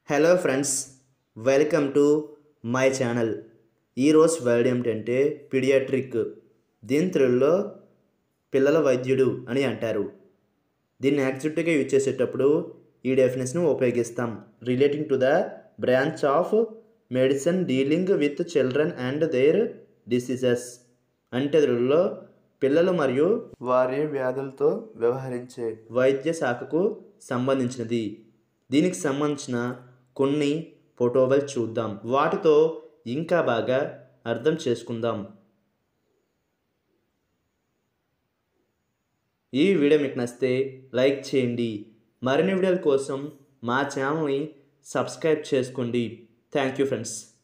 hello friends welcome to my channel ఈరోజు word ఏమిటంటే paediatric దీని తెలుగులో పిల్లల వైద్యుడు అని అంటారు దీన్ని యాక్చువల్గా యూజ్ చేసేటప్పుడు ఈ డెఫినేషన్ ఉపయోగిస్తాం relating to the branch of medicine dealing with children and their diseases అంటే తెలుగులో పిల్లలు మరియు వారి వ్యాధులతో వ్యవహరించే వైద్య శాఖకు సంబంధించినది దీనికి సంబంధించిన కొన్ని ఫోటోలు చూద్దాం వాటితో ఇంకా బాగా అర్థం చేసుకుందాం ఈ వీడియో మీకు నచ్చితే లైక్ చేయండి మరిన్ని వీడియోల కోసం మా ఛానల్ని సబ్స్క్రైబ్ చేసుకోండి థ్యాంక్ యూ ఫ్రెండ్స్